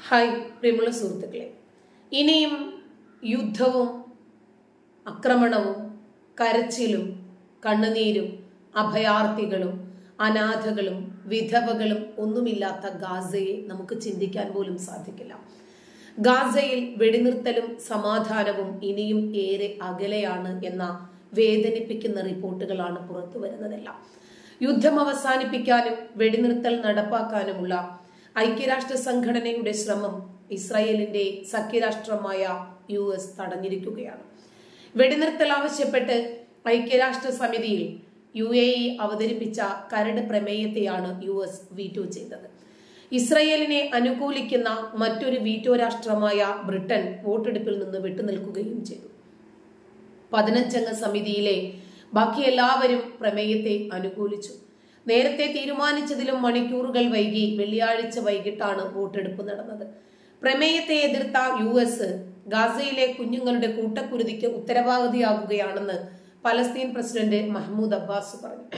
hi പ്രിയമുള്ള സുഹൃത്തുക്കളെ ഇനിയും യുദ്ധവും ആക്രമണവും കരച്ചിലും കണ്ണുനീരും അഭയാർത്ഥികളും അനാഥകളും വിധവകളും ഒന്നുമില്ലാത്ത ഗാസയെ നമുക്ക് ചിന്തിക്കാൻ പോലും സാധിക്കില്ല ഗാസയിൽ വെടിനിർത്തലും സമാധാനവും ഇനിയും ഏറെ അകലെയാണ് എന്ന വേദനിപ്പിക്കുന്ന റിപ്പോർട്ടുകളാണ് പുറത്തു വരുന്നതെല്ലാം യുദ്ധം അവസാനിപ്പിക്കാനും വെടിനിർത്തൽ നടപ്പാക്കാനുമുള്ള ഐക്യരാഷ്ട്ര സംഘടനയുടെ ശ്രമം ഇസ്രായേലിന്റെ സഖ്യരാഷ്ട്രമായ യു എസ് തടഞ്ഞിരിക്കുകയാണ് വെടിനിർത്തൽ ആവശ്യപ്പെട്ട് ഐക്യരാഷ്ട്ര സമിതിയിൽ യു എ ഇ അവതരിപ്പിച്ച കരട് പ്രമേയത്തെയാണ് യു എസ് വീറ്റോ ചെയ്തത് ഇസ്രയേലിനെ അനുകൂലിക്കുന്ന മറ്റൊരു വീറ്റോ രാഷ്ട്രമായ ബ്രിട്ടൻ വോട്ടെടുപ്പിൽ നിന്ന് വിട്ടുനിൽക്കുകയും ചെയ്തു പതിനഞ്ചംഗ സമിതിയിലെ ബാക്കി എല്ലാവരും പ്രമേയത്തെ അനുകൂലിച്ചു നേരത്തെ തീരുമാനിച്ചതിലും മണിക്കൂറുകൾ വൈകി വെള്ളിയാഴ്ച വൈകിട്ടാണ് വോട്ടെടുപ്പ് നടന്നത് പ്രമേയത്തെ എതിർത്ത യു എസ് ഗാസയിലെ കുഞ്ഞുങ്ങളുടെ കൂട്ടക്കുരുതിക്ക് ഉത്തരവാദിയാകുകയാണെന്ന് പലസ്തീൻ പ്രസിഡന്റ് മഹ്മൂദ് അബ്ബാസ് പറഞ്ഞു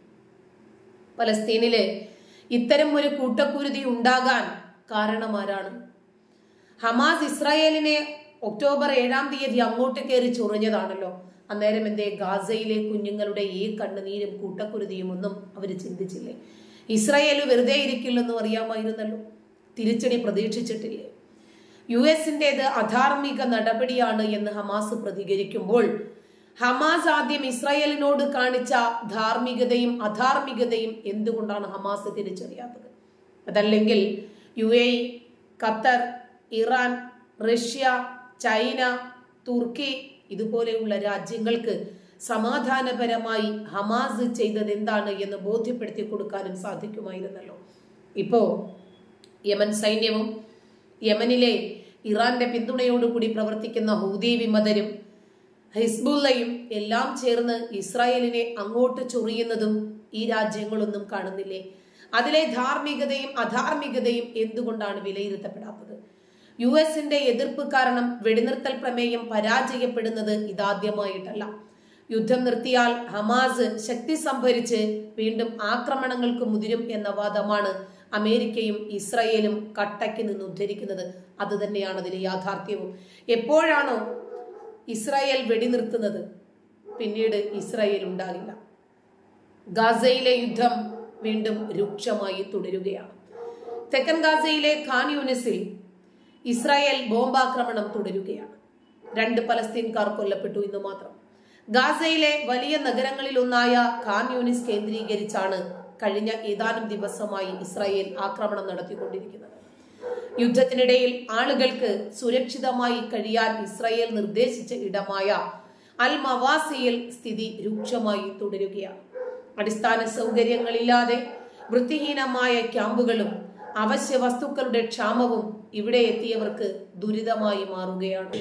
പലസ്തീനില് ഇത്തരം ഒരു കൂട്ടക്കുരുതി ഉണ്ടാകാൻ കാരണമാരാണ് ഹമാസ് ഇസ്രായേലിനെ ഒക്ടോബർ ഏഴാം തീയതി അങ്ങോട്ട് കയറി ചൊറിഞ്ഞതാണല്ലോ അന്നേരം എന്തേ ഗാസയിലെ കുഞ്ഞുങ്ങളുടെ ഈ കണ്ണുനീരും കൂട്ടക്കുരുതിയും ഒന്നും അവർ ചിന്തിച്ചില്ലേ ഇസ്രായേൽ വെറുതെ ഇരിക്കില്ലെന്നും അറിയാമായിരുന്നല്ലോ തിരിച്ചടി പ്രതീക്ഷിച്ചിട്ടില്ലേ യു എസിൻ്റെത് അധാർമിക നടപടിയാണ് എന്ന് ഹമാസ് പ്രതികരിക്കുമ്പോൾ ഹമാസ് ആദ്യം ഇസ്രായേലിനോട് കാണിച്ച ധാർമ്മികതയും അധാർമികതയും എന്തുകൊണ്ടാണ് ഹമാസ് തിരിച്ചറിയാത്തത് അതല്ലെങ്കിൽ U A Qatar Iran Russia China Turkey ഇതുപോലെയുള്ള രാജ്യങ്ങൾക്ക് സമാധാനപരമായി ഹമാസ് ചെയ്തത് എന്താണ് എന്ന് ബോധ്യപ്പെടുത്തി കൊടുക്കാനും സാധിക്കുമായിരുന്നല്ലോ ഇപ്പോ യമൻ സൈന്യവും യമനിലെ ഇറാന്റെ പിന്തുണയോടുകൂടി പ്രവർത്തിക്കുന്ന ഹൂദി വിമതരും ഹിസ്ബുള്ളയും എല്ലാം ചേർന്ന് ഇസ്രായേലിനെ അങ്ങോട്ട് ചൊറിയുന്നതും ഈ രാജ്യങ്ങളൊന്നും കാണുന്നില്ലേ അതിലെ ധാർമ്മികതയും അധാർമികതയും എന്തുകൊണ്ടാണ് വിലയിരുത്തപ്പെടാത്തത് യു എസിന്റെ എതിർപ്പ് കാരണം വെടിനിർത്തൽ പ്രമേയം പരാജയപ്പെടുന്നത് ഇതാദ്യമായിട്ടല്ല യുദ്ധം നിർത്തിയാൽ ഹമാസ് ശക്തി സംഭരിച്ച് വീണ്ടും ആക്രമണങ്ങൾക്ക് മുതിരും എന്ന വാദമാണ് അമേരിക്കയും ഇസ്രയേലും കട്ടയ്ക്ക് നിന്ന് ഉദ്ധരിക്കുന്നത് അത് തന്നെയാണ് അതിന് യാഥാർത്ഥ്യവും എപ്പോഴാണോ ഇസ്രായേൽ വെടിനിർത്തുന്നത് പിന്നീട് ഇസ്രായേൽ ഉണ്ടാകില്ല ഗാസയിലെ യുദ്ധം വീണ്ടും രൂക്ഷമായി തുടരുകയാണ് തെക്കൻ ഗാസയിലെ ഖാൻ യൂണിസിൽ ഇസ്രായേൽ ബോംബാക്രമണം തുടരുകയാണ് രണ്ട് പലസ്തീൻകാർ കൊല്ലപ്പെട്ടു ഇന്ന് മാത്രം ഗാസയിലെ വലിയ നഗരങ്ങളിൽ ഒന്നായ ഖാൻ യൂണിസ് കേന്ദ്രീകരിച്ചാണ് കഴിഞ്ഞ ഏതാനും ദിവസമായി ഇസ്രായേൽ ആക്രമണം നടത്തിക്കൊണ്ടിരിക്കുന്നത് യുദ്ധത്തിനിടയിൽ ആളുകൾക്ക് സുരക്ഷിതമായി കഴിയാൻ ഇസ്രായേൽ നിർദ്ദേശിച്ച ഇടമായ അൽ മവാസിയിൽ സ്ഥിതി രൂക്ഷമായി തുടരുകയാണ് അടിസ്ഥാന സൗകര്യങ്ങളില്ലാതെ വൃത്തിഹീനമായ ക്യാമ്പുകളും അവശ്യ വസ്തുക്കളുടെ ക്ഷാമവും ഇവിടെ എത്തിയവർക്ക് ദുരിതമായി മാറുകയാണ്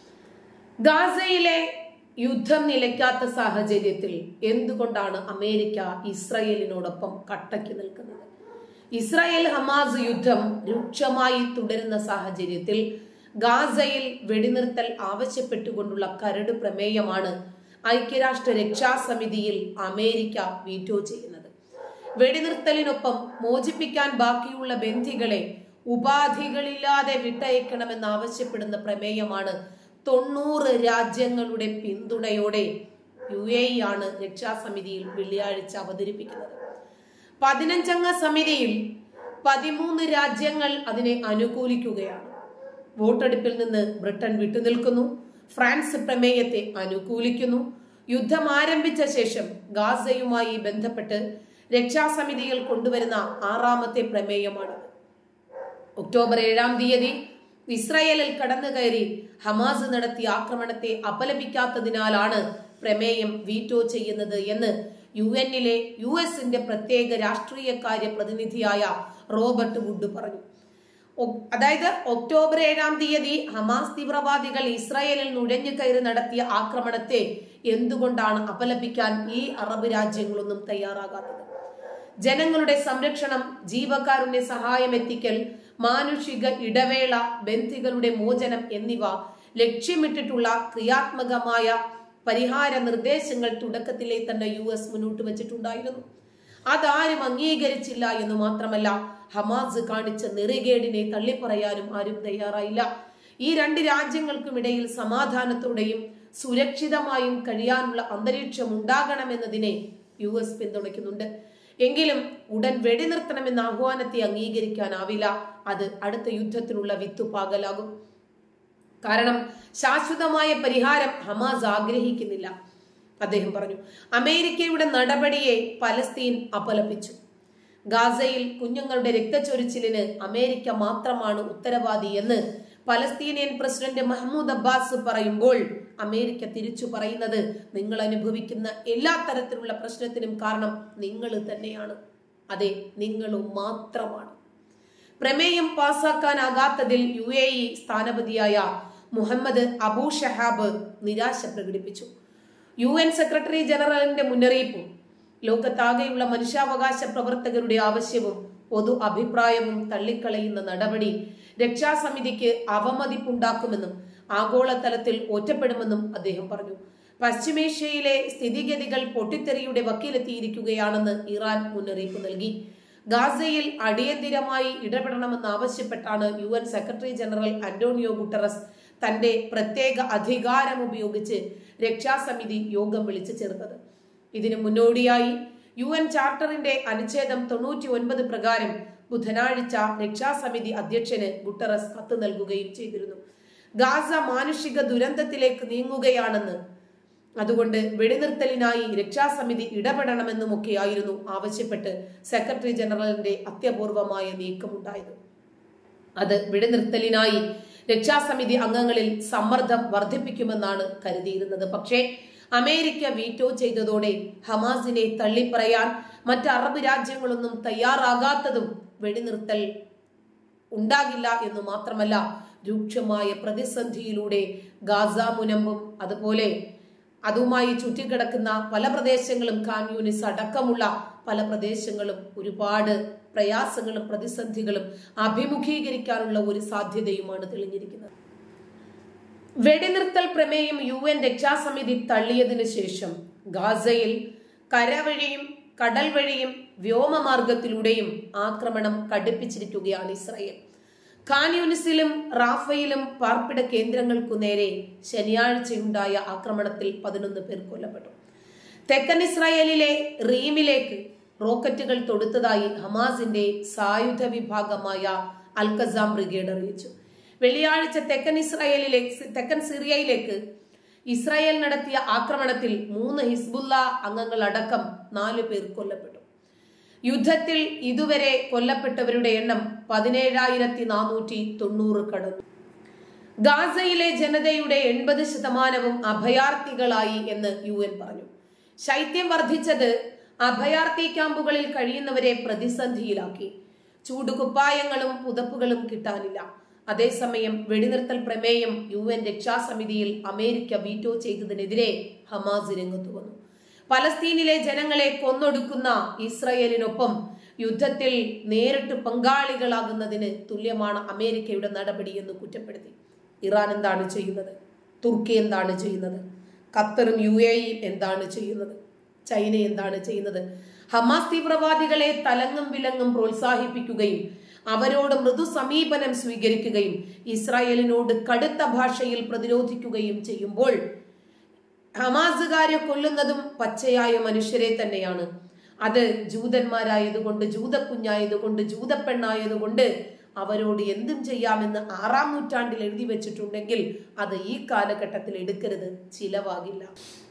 ഗാസയിലെ യുദ്ധം നിലയ്ക്കാത്ത സാഹചര്യത്തിൽ എന്തുകൊണ്ടാണ് അമേരിക്ക ഇസ്രായേലിനോടൊപ്പം കട്ടയ്ക്ക് നിൽക്കുന്നത് ഇസ്രായേൽ ഹമാസ് യുദ്ധം രൂക്ഷമായി തുടരുന്ന സാഹചര്യത്തിൽ ഗാസയിൽ വെടിനിർത്തൽ ആവശ്യപ്പെട്ടുകൊണ്ടുള്ള കരട് പ്രമേയമാണ് ഐക്യരാഷ്ട്ര രക്ഷാസമിതിയിൽ അമേരിക്ക വീറ്റോ ചെയ്യുന്നത് വെടിനിർത്തലിനൊപ്പം മോചിപ്പിക്കാൻ ബാക്കിയുള്ള ബന്ധികളെ ഉപാധികളില്ലാതെ വിട്ടയക്കണമെന്ന് ആവശ്യപ്പെടുന്ന പ്രമേയമാണ് തൊണ്ണൂറ് രാജ്യങ്ങളുടെ പിന്തുണയോടെ യു എ ആണ് രക്ഷാസമിതിയിൽ വെള്ളിയാഴ്ച അവതരിപ്പിക്കുന്നത് പതിനഞ്ചംഗ സമിതിയിൽ പതിമൂന്ന് രാജ്യങ്ങൾ അതിനെ അനുകൂലിക്കുകയാണ് വോട്ടെടുപ്പിൽ നിന്ന് ബ്രിട്ടൻ വിട്ടുനിൽക്കുന്നു ഫ്രാൻസ് പ്രമേയത്തെ അനുകൂലിക്കുന്നു യുദ്ധം ആരംഭിച്ച ശേഷം ഗാസയുമായി ബന്ധപ്പെട്ട് രക്ഷാസമിതിയിൽ കൊണ്ടുവരുന്ന ആറാമത്തെ പ്രമേയമാണത് ഒക്ടോബർ ഏഴാം തീയതി ഇസ്രായേലിൽ കടന്നു കയറി ഹമാസ് നടത്തിയ ആക്രമണത്തെ അപലപിക്കാത്തതിനാലാണ് പ്രമേയം വീറ്റോ ചെയ്യുന്നത് എന്ന് യു എന്നിലെ യു എസിന്റെ പ്രത്യേക രാഷ്ട്രീയകാര്യ പ്രതിനിധിയായ റോബർട്ട് വുഡ് പറഞ്ഞു അതായത് ഒക്ടോബർ ഏഴാം തീയതി ഹമാസ് തീവ്രവാദികൾ ഇസ്രായേലിൽ നുഴഞ്ഞു കയറി നടത്തിയ ആക്രമണത്തെ എന്തുകൊണ്ടാണ് അപലപിക്കാൻ ഈ അറബ് രാജ്യങ്ങളൊന്നും തയ്യാറാകാത്തത് ജനങ്ങളുടെ സംരക്ഷണം ജീവക്കാരുടെ സഹായം എത്തിക്കൽ മാനുഷിക ഇടവേള ബന്ധികളുടെ മോചനം എന്നിവ ലക്ഷ്യമിട്ടിട്ടുള്ള ക്രിയാത്മകമായ പരിഹാര നിർദ്ദേശങ്ങൾ തുടക്കത്തിലെ തന്നെ യു എസ് മുന്നോട്ട് വെച്ചിട്ടുണ്ടായിരുന്നു അതാരും അംഗീകരിച്ചില്ല എന്ന് മാത്രമല്ല ഹമാസ് കാണിച്ച നെറികേടിനെ തള്ളിപ്പറയാനും ആരും തയ്യാറായില്ല ഈ രണ്ട് രാജ്യങ്ങൾക്കുമിടയിൽ സമാധാനത്തോടെയും സുരക്ഷിതമായും കഴിയാനുള്ള അന്തരീക്ഷം ഉണ്ടാകണമെന്നതിനെ യു എസ് പിന്തുണയ്ക്കുന്നുണ്ട് എങ്കിലും ഉടൻ വെടിനിർത്തണമെന്ന ആഹ്വാനത്തെ അംഗീകരിക്കാനാവില്ല അത് അടുത്ത യുദ്ധത്തിനുള്ള വിത്തുപാകലാകും കാരണം ശാശ്വതമായ പരിഹാരം ഹമാസ് ആഗ്രഹിക്കുന്നില്ല അദ്ദേഹം പറഞ്ഞു അമേരിക്കയുടെ നടപടിയെ പലസ്തീൻ അപലപിച്ചു ഗാസയിൽ കുഞ്ഞുങ്ങളുടെ രക്തച്ചൊരിച്ചിലിന് അമേരിക്ക മാത്രമാണ് ഉത്തരവാദി എന്ന് പലസ്തീനിയൻ പ്രസിഡന്റ് മഹ്മൂദ് അബ്ബാസ് പറയുമ്പോൾ അമേരിക്ക തിരിച്ചു പറയുന്നത് നിങ്ങൾ അനുഭവിക്കുന്ന എല്ലാ തരത്തിലുള്ള പ്രശ്നത്തിനും കാരണം നിങ്ങൾ തന്നെയാണ് അതെ നിങ്ങളും മാത്രമാണ് പ്രമേയം പാസാക്കാനാകാത്തതിൽ യു എ ഇ സ്ഥാനപതിയായ മുഹമ്മദ് അബൂ ഷഹാബ് നിരാശ പ്രകടിപ്പിച്ചു യു എൻ സെക്രട്ടറി ജനറലിന്റെ മുന്നറിയിപ്പും ലോകത്താകെയുള്ള മനുഷ്യാവകാശ പ്രവർത്തകരുടെ ആവശ്യവും പൊതു അഭിപ്രായവും തള്ളിക്കളയുന്ന നടപടി രക്ഷാസമിതിക്ക് അവമതിപ്പുണ്ടാക്കുമെന്നും ആഗോളതലത്തിൽ ഒറ്റപ്പെടുമെന്നും അദ്ദേഹം പറഞ്ഞു പശ്ചിമേഷ്യയിലെ സ്ഥിതിഗതികൾ പൊട്ടിത്തെറിയുടെ വക്കീലെത്തിയിരിക്കുകയാണെന്ന് ഇറാൻ മുന്നറിയിപ്പ് നൽകി ഗാസയിൽ അടിയന്തിരമായി ഇടപെടണമെന്ന് ആവശ്യപ്പെട്ടാണ് U N secretary general Antonio Guterres തന്റെ പ്രത്യേക അധികാരം ഉപയോഗിച്ച് രക്ഷാസമിതി യോഗം വിളിച്ചു ചേർത്തത് ഇതിനു മുന്നോടിയായി യു എൻ ചാർട്ടറിന്റെ അനുച്ഛേദം തൊണ്ണൂറ്റി ഒൻപത് പ്രകാരം ബുധനാഴ്ച രക്ഷാസമിതി അധ്യക്ഷന് ഗുട്ടറസ് കത്ത് നൽകുകയും ചെയ്തിരുന്നു ഗാസ മാനുഷിക ദുരന്തത്തിലേക്ക് നീങ്ങുകയാണെന്ന് അതുകൊണ്ട് വെടിനിർത്തലിനായി രക്ഷാസമിതി ഇടപെടണമെന്നുമൊക്കെയായിരുന്നു ആവശ്യപ്പെട്ട് സെക്രട്ടറി ജനറലിന്റെ അത്യപൂർവമായ നീക്കമുണ്ടായത് അത് വെടിനിർത്തലിനായി രക്ഷാസമിതി അംഗങ്ങളിൽ സമ്മർദ്ദം വർദ്ധിപ്പിക്കുമെന്നാണ് കരുതിയിരുന്നത് പക്ഷേ അമേരിക്ക വീറ്റോ ചെയ്തതോടെ ഹമാസിനെ തള്ളിപ്പറയാൻ മറ്റ് അറബ് രാജ്യങ്ങളൊന്നും തയ്യാറാകാത്തതും വെടിനിർത്തൽ ഉണ്ടാകില്ല എന്ന് മാത്രമല്ല രൂക്ഷമായ പ്രതിസന്ധിയിലൂടെ ഗാസ മുനമ്പും അതുപോലെ അതുമായി ചുറ്റിക്കിടക്കുന്ന പല പ്രദേശങ്ങളും ഖാൻ യൂനിസ് അടക്കമുള്ള പല പ്രദേശങ്ങളും ഒരുപാട് പ്രയാസങ്ങളും പ്രതിസന്ധികളും അഭിമുഖീകരിക്കാനുള്ള ഒരു സാധ്യതയുമാണ് തെളിഞ്ഞിരിക്കുന്നത് വെടിനിർത്തൽ പ്രമേയം യു എൻ രക്ഷാസമിതി തള്ളിയതിനു ശേഷം ഗാസയിൽ കരവഴിയും കടൽ വഴിയും വ്യോമമാർഗത്തിലൂടെയും ആക്രമണം കടുപ്പിച്ചിരിക്കുകയാണ് ഇസ്രായേൽ ഖാൻ യൂനിസിലും റാഫയിലും പാർപ്പിട കേന്ദ്രങ്ങൾക്കു നേരെ ശനിയാഴ്ചയുണ്ടായ ആക്രമണത്തിൽ പതിനൊന്ന് പേർ കൊല്ലപ്പെട്ടു തെക്കൻ ഇസ്രായേലിലെ റീമിലേക്ക് റോക്കറ്റുകൾ തൊടുത്തതായി ഹമാസിന്റെ സായുധ വിഭാഗമായ അൽക്കസാം ബ്രിഗേഡ് അറിയിച്ചു വെള്ളിയാഴ്ച തെക്കൻ ഇസ്രായേലിലെ തെക്കൻ സിറിയയിലേക്ക് ഇസ്രായേൽ നടത്തിയ ആക്രമണത്തിൽ മൂന്ന് ഹിസ്ബുല്ല അംഗങ്ങൾ അടക്കം നാലു പേർ കൊല്ലപ്പെട്ടു യുദ്ധത്തിൽ ഇതുവരെ കൊല്ലപ്പെട്ടവരുടെ എണ്ണം പതിനേഴായിരത്തി നാനൂറ്റി തൊണ്ണൂറ് കടന്നു ഗാസയിലെ ജനതയുടെ എൺപത് ശതമാനവും അഭയാർത്ഥികളായി എന്ന് യു എൻ പറഞ്ഞു ശൈത്യം വർദ്ധിച്ചത് അഭയാർത്ഥി ക്യാമ്പുകളിൽ കഴിയുന്നവരെ പ്രതിസന്ധിയിലാക്കി ചൂടുകുപ്പായങ്ങളും പുതപ്പുകളും കിട്ടാനില്ല അതേസമയം വെടിനിർത്തൽ പ്രമേയം യു എൻ രക്ഷാസമിതിയിൽ അമേരിക്ക വീറ്റോ ചെയ്തതിനെതിരെ ഹമാസ് രംഗത്തു വന്നു പലസ്തീനിലെ ജനങ്ങളെ കൊന്നൊടുക്കുന്ന ഇസ്രയേലിനൊപ്പം യുദ്ധത്തിൽ നേരിട്ട് പങ്കാളികളാകുന്നതിന് തുല്യമാണ് അമേരിക്കയുടെ നടപടി എന്ന് കുറ്റപ്പെടുത്തി ഇറാൻ എന്താണ് ചെയ്യുന്നത് തുർക്കി എന്താണ് ചെയ്യുന്നത് ഖത്തറും യു എയും എന്താണ് ചെയ്യുന്നത് ചൈന എന്താണ് ചെയ്യുന്നത് ഹമാസ് തീവ്രവാദികളെ തലങ്ങും വിലങ്ങും പ്രോത്സാഹിപ്പിക്കുകയും അവരോട് മൃദു സമീപനം സ്വീകരിക്കുകയും ഇസ്രായേലിനോട് കടുത്ത ഭാഷയിൽ പ്രതിരോധിക്കുകയും ചെയ്യുമ്പോൾ ഹമാസുകാരെ കൊല്ലുന്നതും പച്ചയായ മനുഷ്യരെ തന്നെയാണ് അത് ജൂതന്മാരായതുകൊണ്ട് ജൂതക്കുഞ്ഞായതുകൊണ്ട് ജൂതപ്പെണ്ണായതുകൊണ്ട് അവരോട് എന്തും ചെയ്യാമെന്ന് ആറാം നൂറ്റാണ്ടിൽ എഴുതി വെച്ചിട്ടുണ്ടെങ്കിൽ അത് ഈ കാലഘട്ടത്തിൽ എടുക്കരുത് ചിലവാകില്ല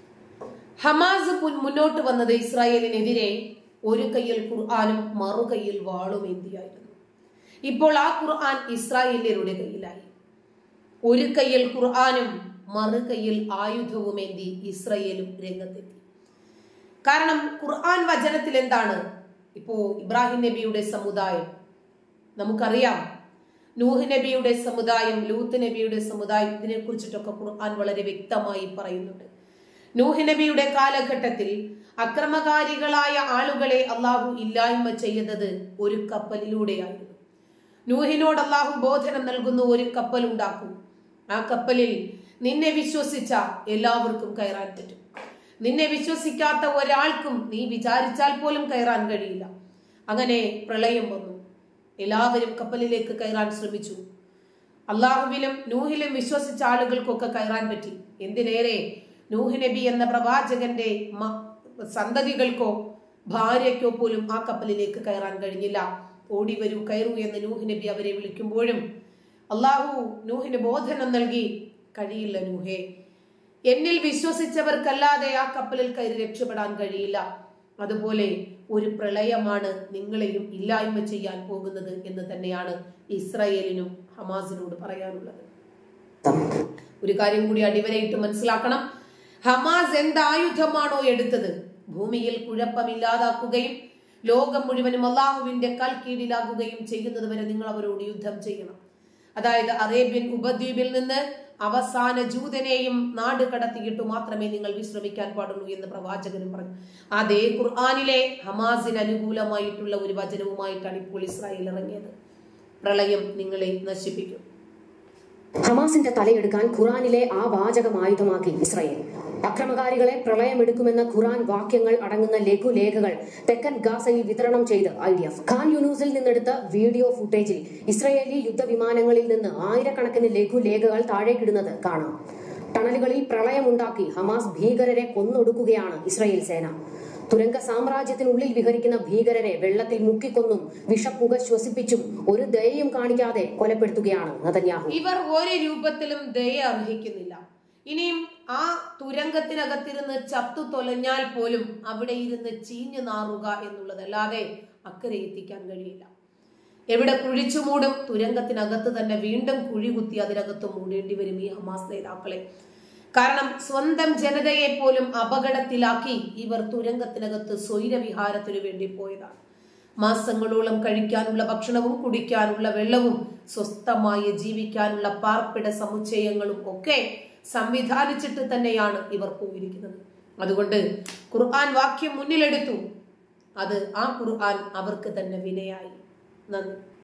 ഹമാസ് പുൻ- മുന്നോട്ട് വന്നത് ഇസ്രായേലിനെതിരെ ഒരു കയ്യിൽ ഖുർആാനും മറുകൈയിൽ വാളും എന്തിയായിരുന്നു ഇപ്പോൾ ആ ഖുർആൻ ഇസ്രായേലിയരുടെ കയ്യിലായി ഒരു കയ്യിൽ ഖുർആാനും മറുകൈയിൽ ആയുധവുമേന്തി ഇസ്രയേലും രംഗത്തെത്തി കാരണം ഖുർആൻ വചനത്തിൽ എന്താണ് ഇപ്പോ ഇബ്രാഹിം നബിയുടെ സമുദായം നമുക്കറിയാം നൂഹ് നബിയുടെ സമുദായം ലൂത്ത് നബിയുടെ സമുദായം ഇതിനെ കുറിച്ചിട്ടൊക്കെ ഖുർആൻ വളരെ വ്യക്തമായി പറയുന്നുണ്ട് നൂഹ് നബിയുടെ കാലഘട്ടത്തിൽ അക്രമകാരികളായ ആളുകളെ അള്ളാഹു ഇല്ലായ്മ ചെയ്തത് ഒരു കപ്പലിലൂടെയായിരുന്നു നൂഹിനോട് അള്ളാഹു ബോധനം നൽകുന്ന ഒരു കപ്പൽ ഉണ്ടാക്കും ആ കപ്പലിൽ നിന്നെ വിശ്വസിച്ച എല്ലാവർക്കും കയറാൻ പറ്റും നിന്നെ വിശ്വസിക്കാത്ത ഒരാൾക്കും നീ വിചാരിച്ചാൽ പോലും കയറാൻ കഴിയില്ല അങ്ങനെ പ്രളയം വന്നു എല്ലാവരും കപ്പലിലേക്ക് കയറാൻ ശ്രമിച്ചു അള്ളാഹുവിലും നൂഹിലും വിശ്വസിച്ച ആളുകൾക്കൊക്കെ കയറാൻ പറ്റി എന്തിനേറെ നൂഹ് നബി എന്ന പ്രവാചകന്റെ മ- സന്തതികൾക്കോ ഭാര്യയ്ക്കോ പോലും ആ കപ്പലിലേക്ക് കയറാൻ കഴിഞ്ഞില്ല ഓടി വരൂ കയറൂ എന്ന് നൂഹ് നബി അവരെ വിളിക്കുമ്പോഴും അള്ളാഹു നൂഹിന് ബോധനം നൽകി കഴിയില്ല നൂഹേ എന്നിൽ വിശ്വസിച്ചവർക്കല്ലാതെ ആ കപ്പലിൽ കയറി രക്ഷപ്പെടാൻ കഴിയില്ല അതുപോലെ ഒരു പ്രളയമാണ് നിങ്ങളെയും ഇല്ലായ്മ ചെയ്യാൻ പോകുന്നത് എന്ന് തന്നെയാണ് ഇസ്രായേലിനും ഹമാസിനോട് പറയാനുള്ളത് ഒരു കാര്യം കൂടി അടിവരയിട്ട് മനസ്സിലാക്കണം ഹമാസ് എന്ത് ആയുധമാണോ എടുത്തത് ഭൂമിയിൽ കുഴപ്പമില്ലാതാക്കുകയും ലോകം മുഴുവനും അള്ളാഹുവിന്റെ കാൽ കീഴിലാകുകയും ചെയ്യുന്നത് വരെ നിങ്ങൾ അവരോട് യുദ്ധം ചെയ്യണം അതായത് അറേബ്യൻ ഉപദ്വീപിൽ നിന്ന് അവസാന ജൂതനെയും നാട് കടത്തിയിട്ട് മാത്രമേ നിങ്ങൾ വിശ്രമിക്കാൻ പാടുള്ളൂ എന്ന് പ്രവാചകനും പറഞ്ഞു അതേ ഖുർആാനിലെ ഹമാസിന് അനുകൂലമായിട്ടുള്ള ഒരു വചനവുമായിട്ടാണ് ഇപ്പോൾ ഇസ്രായേൽ ഇറങ്ങിയത് പ്രളയം നിങ്ങളെ നശിപ്പിക്കും ഹമാസിന്റെ തലയെടുക്കാൻ ഖുറാനിലെ ആ വാചകം ആയുധമാക്കി ഇസ്രായേൽ അക്രമകാരികളെ പ്രളയമെടുക്കുമെന്ന ഖുറാൻ വാക്യങ്ങൾ അടങ്ങുന്ന ലഘുലേഖകൾ തെക്കൻ ഗാസയിൽ വിതരണം ചെയ്ത് ഐ ഡി എഫ് ഖാൻ യൂനൂസിൽ നിന്നെടുത്ത വീഡിയോ ഫുട്ടേജിൽ ഇസ്രായേലി യുദ്ധവിമാനങ്ങളിൽ നിന്ന് ആയിരക്കണക്കിന് ലഘുലേഖകൾ താഴേക്കിടുന്നത് കാണാം ടണലുകളിൽ പ്രളയമുണ്ടാക്കി ഹമാസ് ഭീകരരെ കൊന്നൊടുക്കുകയാണ് ഇസ്രായേൽ സേന തുരങ്ക സാമ്രാജ്യത്തിനുള്ളിൽ വിഹരിക്കുന്ന ഭീകരരെ വെള്ളത്തിൽ മുക്കിക്കൊന്നും വിഷപ്പുക ശ്വസിപ്പിച്ചും ഒരു ദയയും കാണിക്കാതെ കൊലപ്പെടുത്തുകയാണ് നതന്യാഹു ഇവർ ഒരു രൂപത്തിലും ദയ അർഹിക്കുന്നില്ല ഇനിയും ആ തുരങ്കത്തിനകത്തിരുന്ന് ചത്തു തൊലഞ്ഞാൽ പോലും അവിടെ ഇരുന്ന് ചീഞ്ഞു നാറുക എന്നുള്ളതല്ലാതെ അക്കരെ എത്തിക്കാൻ കഴിയില്ല എവിടെ കുഴിച്ചു മൂടും തുരങ്കത്തിനകത്ത് തന്നെ വീണ്ടും കുഴി കുത്തി അതിനകത്ത് മൂടേണ്ടി വരും ഈ ഹമാസ് നേതാക്കളെ കാരണം സ്വന്തം ജനതയെ പോലും അപകടത്തിലാക്കി ഇവർ തുരങ്കത്തിനകത്ത് സ്വൈരവിഹാരത്തിനു വേണ്ടി പോയതാണ് മാസങ്ങളോളം കഴിക്കാനുള്ള ഭക്ഷണവും കുടിക്കാനുള്ള വെള്ളവും സ്വസ്ഥമായി ജീവിക്കാനുള്ള പാർപ്പിട സമുച്ചയങ്ങളും ഒക്കെ സംവിധാനിച്ചിട്ട് തന്നെയാണ് ഇവർ പോയിരിക്കുന്നത് അതുകൊണ്ട് ഖുർആൻ വാക്യം മുന്നിലെടുത്തു അത് ആ ഖുർആൻ അവർക്ക് തന്നെ വിനയായി നന്ദി